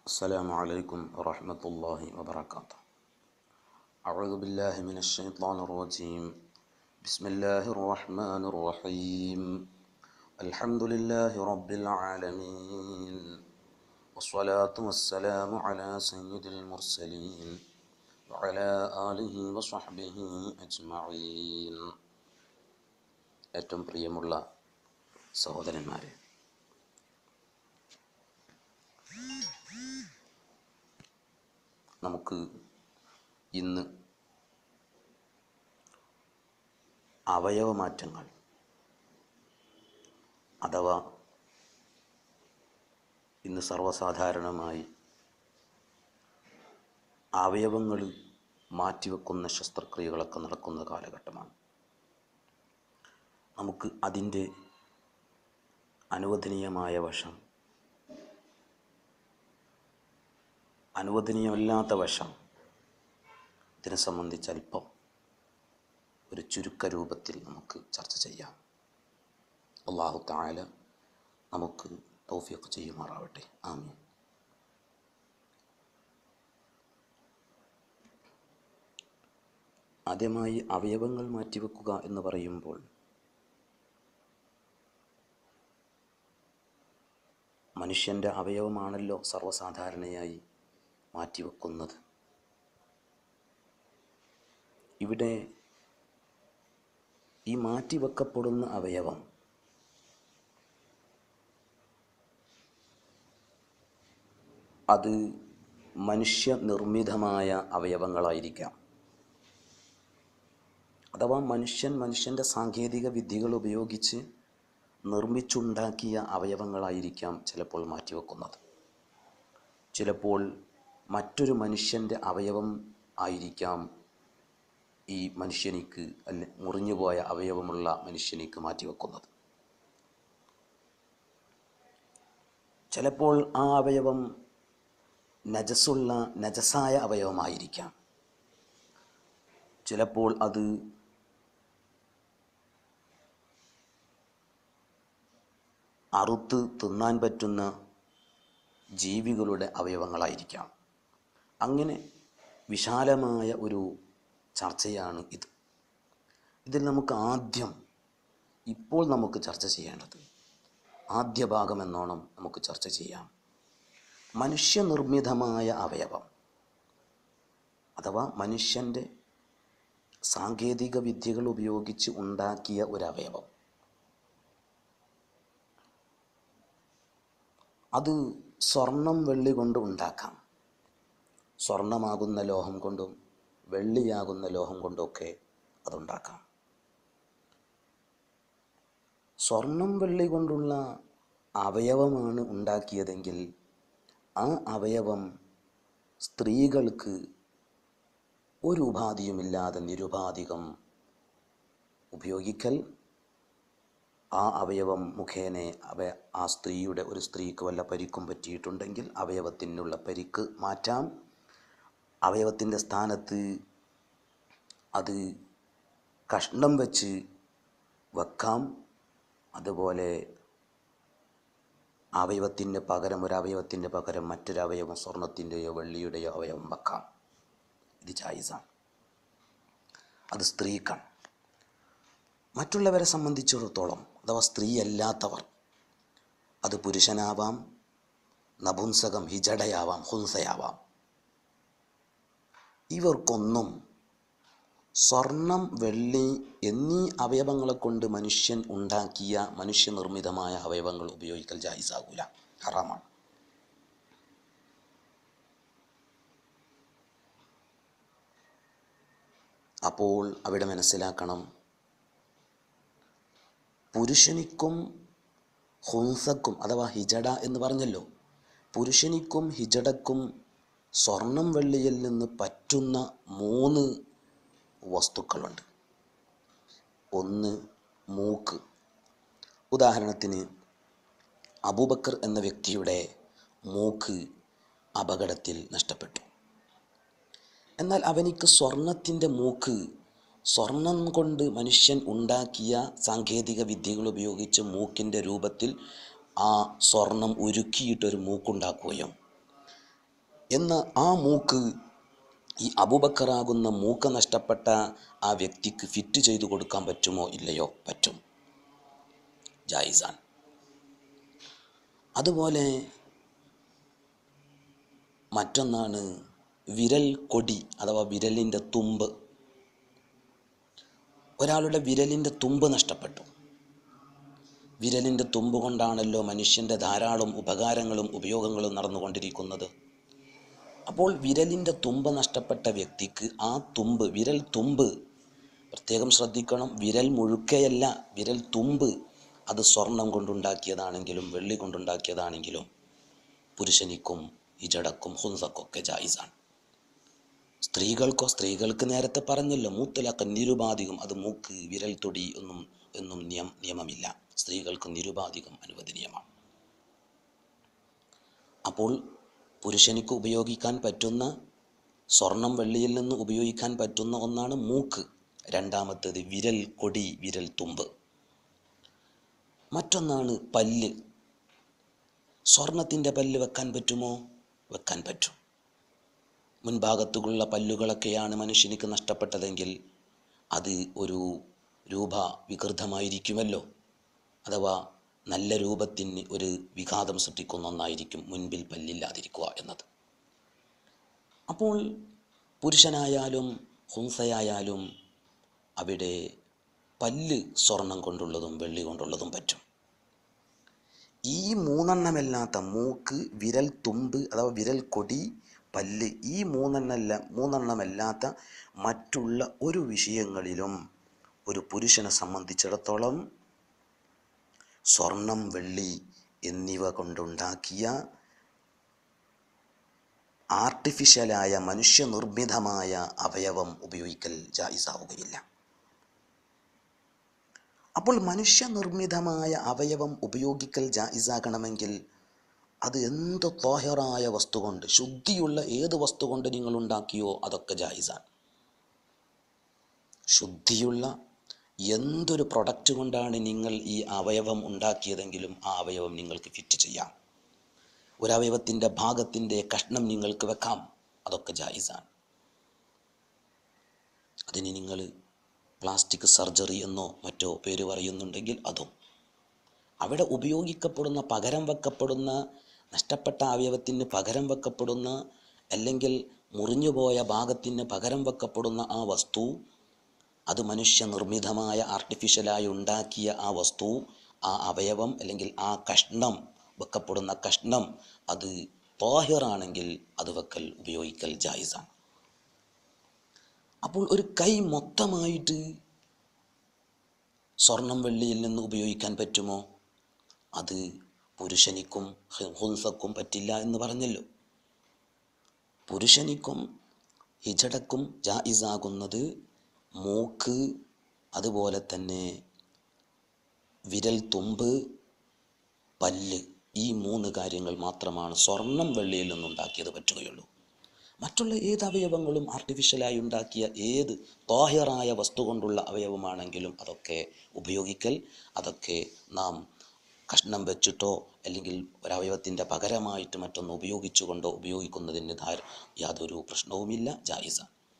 السلام عليكم ورحمة الله وبركاته أعوذ بالله من الشيطان الرجيم بسم الله الرحمن الرحيم الحمد لله رب العالمين والصلاة والسلام على سيد المرسلين وعلى آله وصحبه أجمعين ഏറ്റവും പ്രിയമുള്ള സഹോദരന്മാരെ നമുക്ക് ഇന്ന് അവയവമാറ്റങ്ങൾ അഥവാ ഇന്ന് സർവ്വസാധാരണമായി അവയവങ്ങൾ മാറ്റിവെക്കുന്ന ശസ്ത്രക്രിയകളൊക്കെ നടക്കുന്ന കാലഘട്ടമാണ് നമുക്ക് അതിൻ്റെ അനുവദനീയമായ വശം അനുവദനീയമല്ലാത്ത വശം ഇതിനെ സംബന്ധിച്ച് അല്പം ഒരു ചുരുക്ക രൂപത്തിൽ നമുക്ക് ചർച്ച ചെയ്യാം അള്ളാഹു താല നമുക്ക് തൗഫീഖ് ചെയ്യുമാറാവട്ടെ ആമീൻ ആദ്യമായി അവയവങ്ങൾ മാറ്റിവെക്കുക എന്ന് പറയുമ്പോൾ മനുഷ്യൻ്റെ അവയവമാണല്ലോ സർവ്വസാധാരണയായി മാറ്റിവെക്കുന്നത് ഇവിടെ ഈ മാറ്റിവെക്കപ്പെടുന്ന അവയവം അത് മനുഷ്യ നിർമ്മിതമായ അവയവങ്ങളായിരിക്കാം അഥവാ മനുഷ്യൻ മനുഷ്യൻ്റെ സാങ്കേതിക വിദ്യകൾ ഉപയോഗിച്ച് നിർമ്മിച്ചുണ്ടാക്കിയ അവയവങ്ങളായിരിക്കാം ചിലപ്പോൾ മാറ്റിവെക്കുന്നത് ചിലപ്പോൾ മറ്റൊരു മനുഷ്യൻ്റെ അവയവം ആയിരിക്കാം ഈ മനുഷ്യനിക്ക് അല്ലെ മുറിഞ്ഞുപോയ അവയവമുള്ള മനുഷ്യനിക്ക് മാറ്റിവെക്കുന്നത് ചിലപ്പോൾ ആ അവയവം നജസ്സുള്ള നജസായ അവയവമായിരിക്കാം ചിലപ്പോൾ അത് അറുത്ത് തിന്നാൻ പറ്റുന്ന ജീവികളുടെ അവയവങ്ങളായിരിക്കാം അങ്ങനെ വിശാലമായ ഒരു ചർച്ചയാണ് ഇത് ഇതിൽ നമുക്ക് ആദ്യം ഇപ്പോൾ നമുക്ക് ചർച്ച ചെയ്യേണ്ടത് ആദ്യ ഭാഗം എന്നോണം നമുക്ക് ചർച്ച ചെയ്യാം മനുഷ്യനിർമ്മിതമായ അവയവം അഥവാ മനുഷ്യൻ്റെ സാങ്കേതിക വിദ്യകൾ ഉപയോഗിച്ച് ഉണ്ടാക്കിയ ഒരവയവം അത് സ്വർണം വെള്ളി കൊണ്ട് ഉണ്ടാക്കാം സ്വർണമാകുന്ന ലോഹം കൊണ്ടും വെള്ളിയാകുന്ന ലോഹം കൊണ്ടുമൊക്കെ അതുണ്ടാക്കാം സ്വർണം വെള്ളി കൊണ്ടുള്ള അവയവമാണ് ഉണ്ടാക്കിയതെങ്കിൽ ആ അവയവം സ്ത്രീകൾക്ക് ഒരു ഉപാധിയുമില്ലാതെ നിരുപാധികം ഉപയോഗിക്കൽ ആ അവയവം മുഖേന അവ ആ സ്ത്രീയുടെ ഒരു സ്ത്രീക്ക് വല്ല പരിക്കും പറ്റിയിട്ടുണ്ടെങ്കിൽ അവയവത്തിനുള്ള പരിക്ക് മാറ്റാം അവയവത്തിൻ്റെ സ്ഥാനത്ത് അത് കഷ്ണം വെച്ച് വെക്കാം അതുപോലെ അവയവത്തിന് പകരം ഒരു അവയവത്തിൻ്റെ പകരം മറ്റൊരു അവയവം സ്വർണത്തിൻ്റെയോ വെള്ളിയുടെയോ അവയവം വെക്കാം ഇത് ചായിസാണ് അത് സ്ത്രീക്കാണ് മറ്റുള്ളവരെ സംബന്ധിച്ചിടത്തോളം അഥവാ സ്ത്രീ അല്ലാത്തവർ അത് പുരുഷനാവാം നപുംസകം ഹിജടയാവാം ഹുൻസയാവാം ഇവർക്കൊന്നും സ്വർണം വെള്ളി എന്നീ അവയവങ്ങളെ കൊണ്ട് മനുഷ്യൻ ഉണ്ടാക്കിയ മനുഷ്യനിർമ്മിതമായ അവയവങ്ങൾ ഉപയോഗിക്കൽ ജായിസാകൂല ഹറാമാണ് അപ്പോൾ അവിടെ മനസ്സിലാക്കണം പുരുഷനിക്കും ഹുൻസക്കും അഥവാ ഹിജട എന്ന് പറഞ്ഞല്ലോ പുരുഷനിക്കും ഹിജടക്കും സ്വർണം വെള്ളിയിൽ നിന്ന് പറ്റുന്ന മൂന്ന് വസ്തുക്കളുണ്ട് ഒന്ന് മൂക്ക് ഉദാഹരണത്തിന് അബൂബക്കർ എന്ന വ്യക്തിയുടെ മൂക്ക് അപകടത്തിൽ നഷ്ടപ്പെട്ടു എന്നാൽ അവനിക്ക് സ്വർണത്തിൻ്റെ മൂക്ക് സ്വർണം കൊണ്ട് മനുഷ്യൻ ഉണ്ടാക്കിയ സാങ്കേതിക വിദ്യകൾ ഉപയോഗിച്ച് മൂക്കിൻ്റെ രൂപത്തിൽ ആ സ്വർണം ഉരുക്കിയിട്ടൊരു മൂക്കുണ്ടാക്കുകയും എന്ന ആ മൂക്ക് ഈ അബൂബക്കറാകുന്ന മൂക്ക് നഷ്ടപ്പെട്ട ആ വ്യക്തിക്ക് ഫിറ്റ് ചെയ്തു കൊടുക്കാൻ പറ്റുമോ ഇല്ലയോ പറ്റും ജായിസാണ് അതുപോലെ മറ്റൊന്നാണ് വിരൽ കൊടി അഥവാ വിരലിൻ്റെ തുമ്പ് ഒരാളുടെ വിരലിൻ്റെ തുമ്പ് നഷ്ടപ്പെട്ടു വിരലിൻ്റെ തുമ്പ് കൊണ്ടാണല്ലോ മനുഷ്യൻ്റെ ധാരാളം ഉപകാരങ്ങളും ഉപയോഗങ്ങളും നടന്നുകൊണ്ടിരിക്കുന്നത് അപ്പോൾ വിരലിൻ്റെ തുമ്പ് നഷ്ടപ്പെട്ട വ്യക്തിക്ക് ആ തുമ്പ് വിരൽ തുമ്പ് പ്രത്യേകം ശ്രദ്ധിക്കണം വിരൽ മുഴുക്കയല്ല വിരൽ തുമ്പ് അത് സ്വർണം കൊണ്ടുണ്ടാക്കിയതാണെങ്കിലും വെള്ളി കൊണ്ടുണ്ടാക്കിയതാണെങ്കിലും പുരുഷനിക്കും ഇജടക്കും ഹുൻസക്കൊക്കെ ജായിസാണ് സ്ത്രീകൾക്കോ സ്ത്രീകൾക്ക് നേരത്തെ പറഞ്ഞല്ലോ മൂത്തലക്ക നിരുപാധികം അത് മൂക്ക് വിരൽ തൊടി ഒന്നും എന്നും നിയം നിയമമില്ല സ്ത്രീകൾക്ക് നിരുപാധികം അനുവദനീയമാണ് അപ്പോൾ പുരുഷനിക്ക് ഉപയോഗിക്കാൻ പറ്റുന്ന സ്വർണം വെള്ളിയിൽ നിന്ന് ഉപയോഗിക്കാൻ പറ്റുന്ന ഒന്നാണ് മൂക്ക് രണ്ടാമത്തേത് വിരൽ കൊടി വിരൽ തുമ്പ് മറ്റൊന്നാണ് പല്ല് സ്വർണത്തിൻ്റെ പല്ല് വെക്കാൻ പറ്റുമോ വെക്കാൻ പറ്റും മുൻഭാഗത്തുള്ള പല്ലുകളൊക്കെയാണ് മനുഷ്യനിക്ക് നഷ്ടപ്പെട്ടതെങ്കിൽ അത് ഒരു രൂപ വികൃതമായിരിക്കുമല്ലോ അഥവാ നല്ല രൂപത്തിന് ഒരു വിഘാതം സൃഷ്ടിക്കുന്ന ഒന്നായിരിക്കും മുൻപിൽ പല്ലില്ലാതിരിക്കുക എന്നത് അപ്പോൾ പുരുഷനായാലും ഹുംസയായാലും അവിടെ പല്ല് സ്വർണം കൊണ്ടുള്ളതും വെള്ളി കൊണ്ടുള്ളതും പറ്റും ഈ മൂന്നെണ്ണമല്ലാത്ത മൂക്ക് വിരൽ തുമ്പ് അഥവാ വിരൽ കൊടി പല്ല് ഈ മൂന്നെണ്ണല്ല മൂന്നെണ്ണമല്ലാത്ത മറ്റുള്ള ഒരു വിഷയങ്ങളിലും ഒരു പുരുഷനെ സംബന്ധിച്ചിടത്തോളം സ്വർണം വെള്ളി എന്നിവ കൊണ്ടുണ്ടാക്കിയ ആർട്ടിഫിഷ്യലായ മനുഷ്യനിർമ്മിതമായ അവയവം ഉപയോഗിക്കൽ ജായിസാവുകയില്ല അപ്പോൾ മനുഷ്യനിർമ്മിതമായ അവയവം ഉപയോഗിക്കൽ ജായിസാകണമെങ്കിൽ അത് എന്ത് തോഹറായ വസ്തു കൊണ്ട് ശുദ്ധിയുള്ള ഏത് വസ്തു കൊണ്ട് നിങ്ങൾ ഉണ്ടാക്കിയോ അതൊക്കെ ജായിസാണ് ശുദ്ധിയുള്ള എന്തൊരു പ്രൊഡക്റ്റ് കൊണ്ടാണ് നിങ്ങൾ ഈ അവയവം ഉണ്ടാക്കിയതെങ്കിലും ആ അവയവം നിങ്ങൾക്ക് ഫിറ്റ് ചെയ്യാം ഒരവയവത്തിൻ്റെ ഭാഗത്തിൻ്റെ കഷ്ണം നിങ്ങൾക്ക് വെക്കാം അതൊക്കെ ജായിസാണ് അതിന് നിങ്ങൾ പ്ലാസ്റ്റിക് സർജറി എന്നോ മറ്റോ പേര് പറയുന്നുണ്ടെങ്കിൽ അതും അവിടെ ഉപയോഗിക്കപ്പെടുന്ന പകരം വെക്കപ്പെടുന്ന നഷ്ടപ്പെട്ട അവയവത്തിന് പകരം വെക്കപ്പെടുന്ന അല്ലെങ്കിൽ മുറിഞ്ഞുപോയ ഭാഗത്തിന് പകരം വെക്കപ്പെടുന്ന ആ വസ്തു അത് മനുഷ്യനിർമ്മിതമായ ആർട്ടിഫിഷ്യലായി ഉണ്ടാക്കിയ ആ വസ്തു ആ അവയവം അല്ലെങ്കിൽ ആ കഷ്ണം വെക്കപ്പെടുന്ന കഷ്ണം അത് തോഹിറാണെങ്കിൽ അത് വെക്കൽ ഉപയോഗിക്കൽ ജായിസാണ് അപ്പോൾ ഒരു കൈ മൊത്തമായിട്ട് സ്വർണം വെള്ളിയിൽ നിന്ന് ഉപയോഗിക്കാൻ പറ്റുമോ അത് പുരുഷനിക്കും ഹുൻസക്കും പറ്റില്ല എന്ന് പറഞ്ഞല്ലോ പുരുഷനിക്കും ഹിജടക്കും ജായിസാകുന്നത് മൂക്ക് അതുപോലെ തന്നെ വിരൽ തുമ്പ് പല്ല് ഈ മൂന്ന് കാര്യങ്ങൾ മാത്രമാണ് സ്വർണം വെള്ളിയിൽ നിന്നുണ്ടാക്കിയത് പറ്റുകയുള്ളൂ മറ്റുള്ള ഏത് അവയവങ്ങളും ആർട്ടിഫിഷ്യലായി ഉണ്ടാക്കിയ ഏത് തോഹിറായ വസ്തു കൊണ്ടുള്ള അവയവമാണെങ്കിലും അതൊക്കെ ഉപയോഗിക്കൽ അതൊക്കെ നാം കഷ്ണം വെച്ചിട്ടോ അല്ലെങ്കിൽ ഒരവയവത്തിൻ്റെ പകരമായിട്ട് മറ്റൊന്ന് ഉപയോഗിച്ചുകൊണ്ടോ ഉപയോഗിക്കുന്നതിന് ധാര യാതൊരു പ്രശ്നവുമില്ല ജായിസ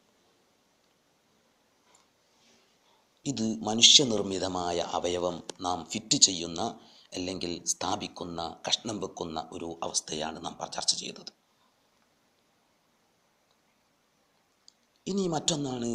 ഇത് മനുഷ്യനിർമ്മിതമായ അവയവം നാം ഫിറ്റ് ചെയ്യുന്ന അല്ലെങ്കിൽ സ്ഥാപിക്കുന്ന കഷ്ണം വെക്കുന്ന ഒരു അവസ്ഥയാണ് നാം ചർച്ച ചെയ്തത് ഇനി മറ്റൊന്നാണ്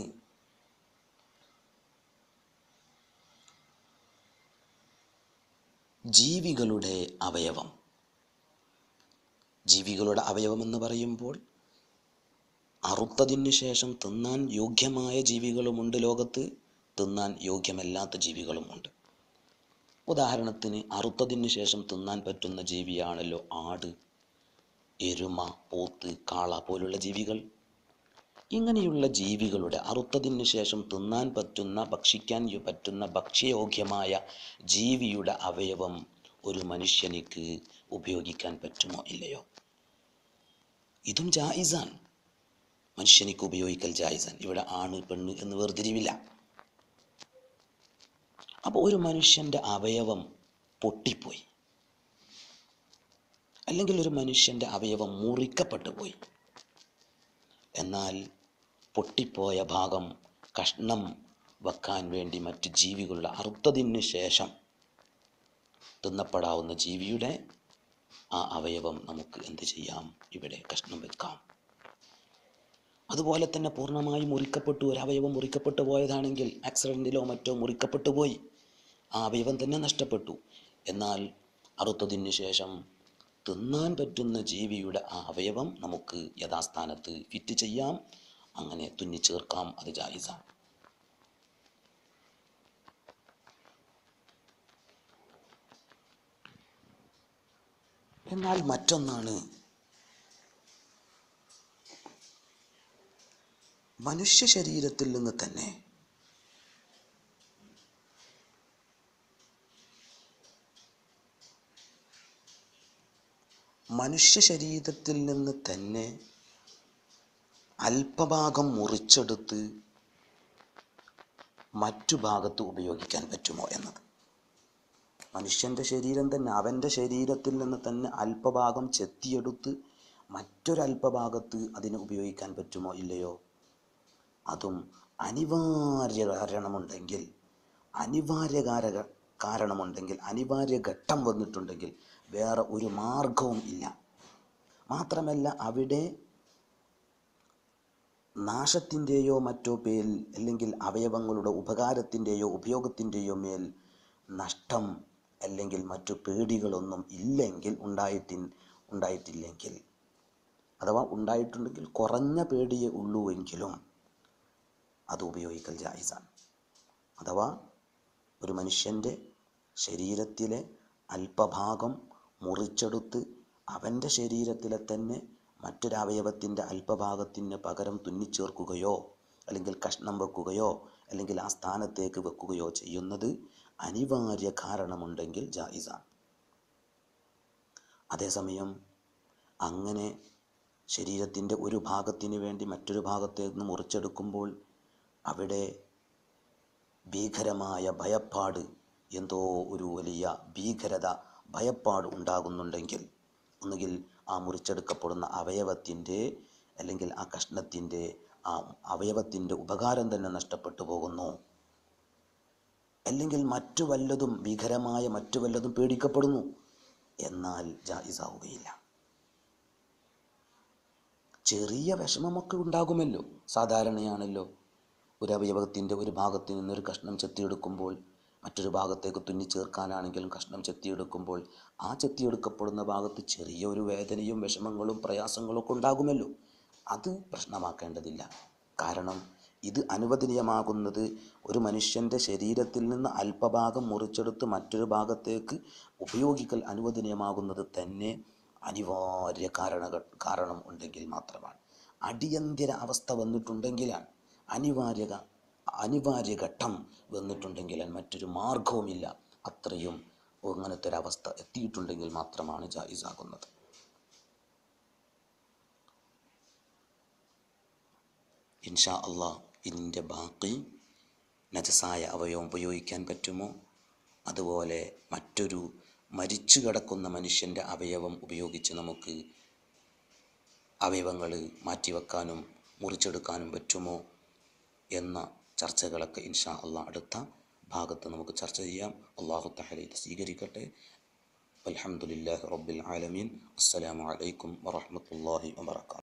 ജീവികളുടെ അവയവം ജീവികളുടെ അവയവം എന്ന് പറയുമ്പോൾ അറുത്തതിന് ശേഷം തിന്നാൻ യോഗ്യമായ ജീവികളുമുണ്ട് ലോകത്ത് തിന്നാൻ യോഗ്യമല്ലാത്ത ജീവികളുമുണ്ട് ഉദാഹരണത്തിന് അറുത്തതിന് ശേഷം തിന്നാൻ പറ്റുന്ന ജീവിയാണല്ലോ ആട് എരുമ പോത്ത് കാള പോലുള്ള ജീവികൾ ഇങ്ങനെയുള്ള ജീവികളുടെ അറുത്തതിന് ശേഷം തിന്നാൻ പറ്റുന്ന ഭക്ഷിക്കാൻ യോ- പറ്റുന്ന ഭക്ഷ്യയോഗ്യമായ ജീവിയുടെ അവയവം ഒരു മനുഷ്യനിക്ക് ഉപയോഗിക്കാൻ പറ്റുമോ ഇല്ലയോ ഇതും ജായിസാണ് മനുഷ്യനിക്ക് ഉപയോഗിക്കൽ ജായിസാണ് ഇവിടെ ആണ് പെണ്ണ് എന്ന് വേർതിരിവില്ല അപ്പോൾ ഒരു മനുഷ്യൻ്റെ അവയവം പൊട്ടിപ്പോയി അല്ലെങ്കിൽ ഒരു മനുഷ്യൻ്റെ അവയവം മുറിക്കപ്പെട്ടു പോയി എന്നാൽ പൊട്ടിപ്പോയ ഭാഗം കഷ്ണം വെക്കാൻ വേണ്ടി മറ്റ് ജീവികളുടെ അറുത്തതിന് ശേഷം തിന്നപ്പെടാവുന്ന ജീവിയുടെ ആ അവയവം നമുക്ക് എന്ത് ചെയ്യാം ഇവിടെ കഷ്ണം വെക്കാം അതുപോലെ തന്നെ പൂർണ്ണമായി മുറിക്കപ്പെട്ടു ഒരു അവയവം മുറിക്കപ്പെട്ടു പോയതാണെങ്കിൽ ആക്സിഡൻറ്റിലോ മറ്റോ മുറിക്കപ്പെട്ടു പോയി ആ അവയവം തന്നെ നഷ്ടപ്പെട്ടു എന്നാൽ അറുത്തതിന് ശേഷം തിന്നാൻ പറ്റുന്ന ജീവിയുടെ ആ അവയവം നമുക്ക് യഥാസ്ഥാനത്ത് ഫിറ്റ് ചെയ്യാം അങ്ങനെ തുന്നിച്ചേർക്കാം അത് ജായിസാണ് എന്നാൽ മറ്റൊന്നാണ് മനുഷ്യ ശരീരത്തിൽ നിന്ന് തന്നെ മനുഷ്യ ശരീരത്തിൽ നിന്ന് തന്നെ അല്പഭാഗം മുറിച്ചെടുത്ത് മറ്റു ഭാഗത്ത് ഉപയോഗിക്കാൻ പറ്റുമോ എന്നത് മനുഷ്യൻ്റെ ശരീരം തന്നെ അവൻ്റെ ശരീരത്തിൽ നിന്ന് തന്നെ അല്പഭാഗം ചെത്തിയെടുത്ത് മറ്റൊരല്പഭാഗത്ത് അതിന് ഉപയോഗിക്കാൻ പറ്റുമോ ഇല്ലയോ അതും അനിവാര്യ കാരണമുണ്ടെങ്കിൽ അനിവാര്യ കാരക കാരണമുണ്ടെങ്കിൽ അനിവാര്യ ഘട്ടം വന്നിട്ടുണ്ടെങ്കിൽ വേറെ ഒരു മാർഗവും ഇല്ല മാത്രമല്ല അവിടെ നാശത്തിൻ്റെയോ മറ്റോ പേരിൽ അല്ലെങ്കിൽ അവയവങ്ങളുടെ ഉപകാരത്തിൻ്റെയോ ഉപയോഗത്തിൻ്റെയോ മേൽ നഷ്ടം അല്ലെങ്കിൽ മറ്റു പേടികളൊന്നും ഇല്ലെങ്കിൽ ഉണ്ടായിട്ടി ഉണ്ടായിട്ടില്ലെങ്കിൽ അഥവാ ഉണ്ടായിട്ടുണ്ടെങ്കിൽ കുറഞ്ഞ പേടിയേ ഉള്ളൂ എങ്കിലും അത് ഉപയോഗിക്കൽ ജായിസാണ് അഥവാ ഒരു മനുഷ്യൻ്റെ ശരീരത്തിലെ അല്പഭാഗം മുറിച്ചെടുത്ത് അവൻ്റെ ശരീരത്തിലെ തന്നെ മറ്റൊരവയവത്തിൻ്റെ അല്പഭാഗത്തിന് പകരം തുന്നിച്ചേർക്കുകയോ അല്ലെങ്കിൽ കഷ്ണം വെക്കുകയോ അല്ലെങ്കിൽ ആ സ്ഥാനത്തേക്ക് വെക്കുകയോ ചെയ്യുന്നത് അനിവാര്യ കാരണമുണ്ടെങ്കിൽ ജായിസാണ് അതേസമയം അങ്ങനെ ശരീരത്തിൻ്റെ ഒരു ഭാഗത്തിന് വേണ്ടി മറ്റൊരു ഭാഗത്തേക്ക് നിന്ന് മുറിച്ചെടുക്കുമ്പോൾ അവിടെ ഭീകരമായ ഭയപ്പാട് എന്തോ ഒരു വലിയ ഭീകരത ഭയപ്പാട് ഉണ്ടാകുന്നുണ്ടെങ്കിൽ ഒന്നുകിൽ ആ മുറിച്ചെടുക്കപ്പെടുന്ന അവയവത്തിൻ്റെ അല്ലെങ്കിൽ ആ കഷ്ണത്തിൻ്റെ ആ അവയവത്തിൻ്റെ ഉപകാരം തന്നെ നഷ്ടപ്പെട്ടു പോകുന്നു അല്ലെങ്കിൽ മറ്റു വല്ലതും ഭീകരമായ മറ്റു വല്ലതും പേടിക്കപ്പെടുന്നു എന്നാൽ ജായിസാവുകയില്ല ചെറിയ വിഷമമൊക്കെ ഉണ്ടാകുമല്ലോ സാധാരണയാണല്ലോ ഒരു അവയവത്തിൻ്റെ ഒരു ഭാഗത്ത് നിന്നൊരു കഷ്ണം ചെത്തിയെടുക്കുമ്പോൾ മറ്റൊരു ഭാഗത്തേക്ക് തുന്നിച്ചേർക്കാനാണെങ്കിലും കഷ്ണം ചെത്തിയെടുക്കുമ്പോൾ ആ ചെത്തിയെടുക്കപ്പെടുന്ന ഭാഗത്ത് ചെറിയ ഒരു വേദനയും വിഷമങ്ങളും പ്രയാസങ്ങളും ഒക്കെ ഉണ്ടാകുമല്ലോ അത് പ്രശ്നമാക്കേണ്ടതില്ല കാരണം ഇത് അനുവദനീയമാകുന്നത് ഒരു മനുഷ്യൻ്റെ ശരീരത്തിൽ നിന്ന് അല്പഭാഗം മുറിച്ചെടുത്ത് മറ്റൊരു ഭാഗത്തേക്ക് ഉപയോഗിക്കൽ അനുവദനീയമാകുന്നത് തന്നെ അനിവാര്യ കാരണ കാരണം ഉണ്ടെങ്കിൽ മാത്രമാണ് അടിയന്തര അവസ്ഥ വന്നിട്ടുണ്ടെങ്കിലാണ് അനിവാര്യ അനിവാര്യ ഘട്ടം വന്നിട്ടുണ്ടെങ്കിൽ മറ്റൊരു മാർഗവുമില്ല അത്രയും അങ്ങനത്തെ ഒരു അവസ്ഥ എത്തിയിട്ടുണ്ടെങ്കിൽ മാത്രമാണ് ജായിസാകുന്നത് ഇൻഷാ അള്ളാ ഇതിൻ്റെ ബാക്കി നജസായ അവയവം ഉപയോഗിക്കാൻ പറ്റുമോ അതുപോലെ മറ്റൊരു മരിച്ചു കിടക്കുന്ന മനുഷ്യൻ്റെ അവയവം ഉപയോഗിച്ച് നമുക്ക് അവയവങ്ങൾ മാറ്റിവെക്കാനും മുറിച്ചെടുക്കാനും പറ്റുമോ എന്ന ചർച്ചകളൊക്കെ ഇൻഷാ അള്ളാഹ് അടുത്ത ഭാഗത്ത് നമുക്ക് ചർച്ച ചെയ്യാം അള്ളാഹു തഹല ഇത് സ്വീകരിക്കട്ടെ അലഹമുല്ലാഹി റബ്ബിൽ ആലമീൻ അസ്സലാമു അലൈക്കും വറഹമത്തല്ലാഹി വബർക്കാത്തു